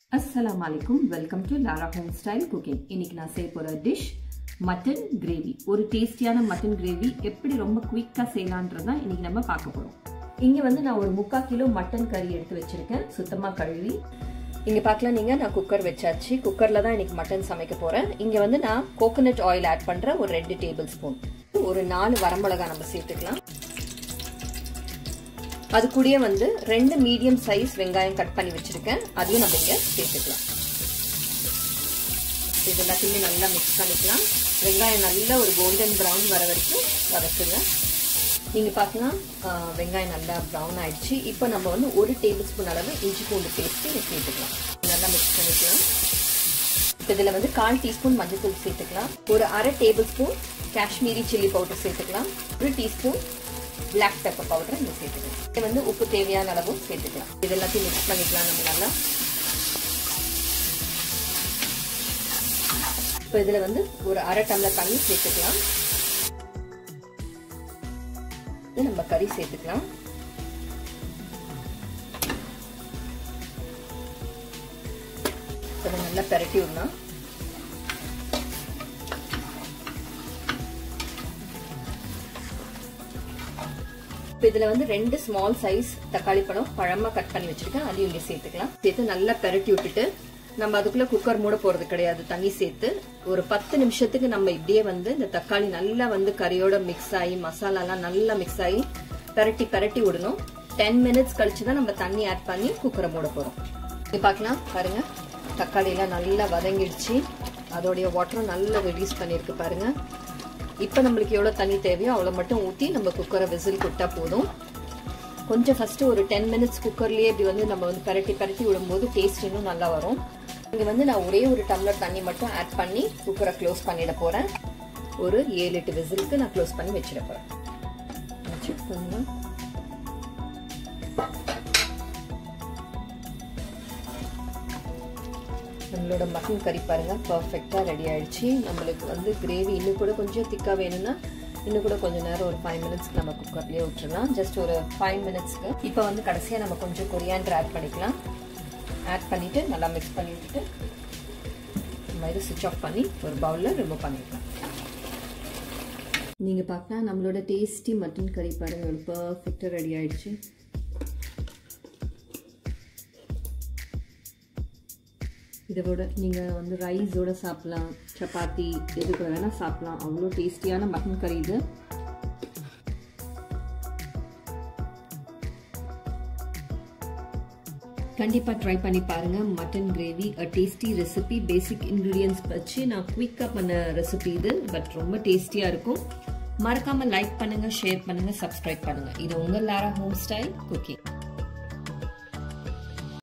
அஸ்ஸலாமு அலைக்கும் welcome to Lara home style cooking இன்னைக்கு நான் செய்ய போற டிஷ் மட்டன் கிரேவி ஒரு டேஸ்டியான மட்டன் கிரேவி எப்படி ரொம்ப குயிக்காக செய்யலான்றதான் இன்னைக்கு நம்ம பார்க்க போறோம் இங்க வந்து நான் ஒரு முக்கால் கிலோ மட்டன் கறி எடுத்து வச்சிருக்கேன் சுத்தமா கழுவி இங்க பார்க்கலாம் நீங்க நான் குக்கர் வச்சாச்சு குக்கர்ல தான் இன்னைக்கு மட்டன் சமைக்க போறேன் இங்க வந்து நான் கோகோனட் ஆயில் ஆட் பண்றேன் ஒரு ரெண்டு டேபிள் ஸ்பூன் ஒரு நாலு வரமிளகா நம்ம சேர்த்துக்கலாம் அது கூடயே வந்து ரெண்டு மீடியம் சைஸ் வெங்காயம் கட் பண்ணி வச்சிருக்கேன் அதையும் நம்ம இங்க சேர்த்துக்கலாம் இது எல்லாத்தையுமே நல்லா மிக்ஸ் பண்ணிக்கலாம் வெங்காயம் நல்லா ஒரு கோல்டன் ப்ரௌன் வர வரைக்கும் வதக்குங்க நீங்க பார்க்கலாம் வெங்காயம் நல்லா ப்ரௌன் ஆயிடுச்சு இப்போ நம்ம வந்து ஒரு டேபிள் ஸ்பூன் அளவு இஞ்சி பூண்டு பேஸ்ட் சேர்த்துக்கலாம் நல்லா மிக்ஸ் பண்ணிக்கலாம் இதில் வந்து கால் டீஸ்பூன் மஞ்சள் சேர்த்துக்கலாம் ஒரு அரை tablespoon Kashmiri chilli powder சேர்த்துக்கலாம் ஒரு டீஸ்பூன் பிளாக் பெப்பர் பவுடர் இங்கே சேர்த்துக்கலாம் இது வந்து உப்பு தேவையான அளவும் சேர்த்துக்கலாம் இது எல்லாத்தையும் மிக்ஸ் பண்ணிக்கலாம் நம்ம நல்லா இப்போ இதில் வந்து ஒரு அரை டம்ளர் தண்ணி சேர்த்துக்கலாம் இது நம்ம கறி சேர்த்துக்கலாம் இதை நல்லா பெரட்டி விடலாம் இப்போ இதில் வந்து ரெண்டு ஸ்மால் சைஸ் தக்காளி பழம் பழமாக கட் பண்ணி வச்சிருக்கேன் அதையும் இங்கே சேர்த்துக்கலாம் சேர்த்து நல்லா பெரட்டி விட்டுட்டு நம்ம அதுக்குள்ள குக்கர் மூட போறது கிடையாது தண்ணி சேர்த்து ஒரு பத்து நிமிஷத்துக்கு நம்ம இப்படியே வந்து இந்த தக்காளி நல்லா வந்து கறியோட மிக்ஸ் ஆகி மசாலாலாம் நல்லா மிக்ஸ் ஆகி பெரட்டி பெரட்டி விடணும் டென் மினிட்ஸ் கழிச்சு தான் நம்ம தண்ணி ஆட் பண்ணி குக்கரை மூட போறோம் இது பார்க்கலாம் பாருங்க தக்காளி எல்லாம் நல்லா வதங்கிடுச்சு அதோடைய வாட்டரும் நல்லா ரிலீஸ் பண்ணிருக்கு பாருங்க இப்போ நம்மளுக்கு எவ்வளோ தண்ணி தேவையோ அவ்வளோ மட்டும் ஊற்றி நம்ம குக்கரை விசில் கொடுத்தா போதும் கொஞ்சம் ஃபஸ்ட்டு ஒரு டென் மினிட்ஸ் குக்கர்லேயே இப்படி வந்து நம்ம வந்து பரட்டி பரட்டி விடும்போது டேஸ்ட் இன்னும் நல்லா வரும் இங்கே வந்து நான் ஒரே ஒரு டம்ளர் தண்ணி மட்டும் ஆட் பண்ணி குக்கரை க்ளோஸ் பண்ணிட போகிறேன் ஒரு ஏழு எட்டு விசிலுக்கு நான் க்ளோஸ் பண்ணி வச்சிட போகிறேன் செக் பண்ணுங்க நம்மளோட மட்டன் கறி பாருங்க பர்ஃபெக்டாக ரெடி ஆயிடுச்சு நம்மளுக்கு வந்து கிரேவி இன்னும் கூட கொஞ்சம் திக்காக வேணும்னா இன்னும் கூட கொஞ்சம் நேரம் ஒரு ஃபைவ் மினிட்ஸ்க்கு நம்ம குக்கர்லேயே விட்டுறலாம் ஜஸ்ட் ஒரு ஃபைவ் மினிட்ஸ்க்கு இப்போ வந்து கடைசியாக நம்ம கொஞ்சம் கொரியாண்டர் ஆட் பண்ணிக்கலாம் ஆட் பண்ணிவிட்டு நல்லா மிக்ஸ் பண்ணி விட்டுட்டு நம்ம இதை சுவிச் ஆஃப் பண்ணி ஒரு பவுலில் ரிமூவ் பண்ணிக்கலாம் நீங்கள் பார்க்கலாம் நம்மளோட டேஸ்டி மட்டன் கறி பாருங்கள் ஒரு பர்ஃபெக்டாக ரெடி ஆயிடுச்சு இதோட நீங்கள் வந்து ரைஸோட சாப்பிட்லாம் சப்பாத்தி எது கூட வேணால் சாப்பிட்லாம் அவ்வளோ டேஸ்டியான மட்டன் கறி இது கண்டிப்பாக ட்ரை பண்ணி பாருங்கள் mutton gravy a tasty recipe basic ingredients வச்சு நான் குவிக்காக பண்ண ரெசிபி இது பட் ரொம்ப டேஸ்டியாக இருக்கும் மறக்காமல் லைக் பண்ணுங்கள் ஷேர் பண்ணுங்கள் சப்ஸ்கிரைப் பண்ணுங்கள் இது உங்கள் லாரா ஹோம் ஸ்டைல் குக்கிங்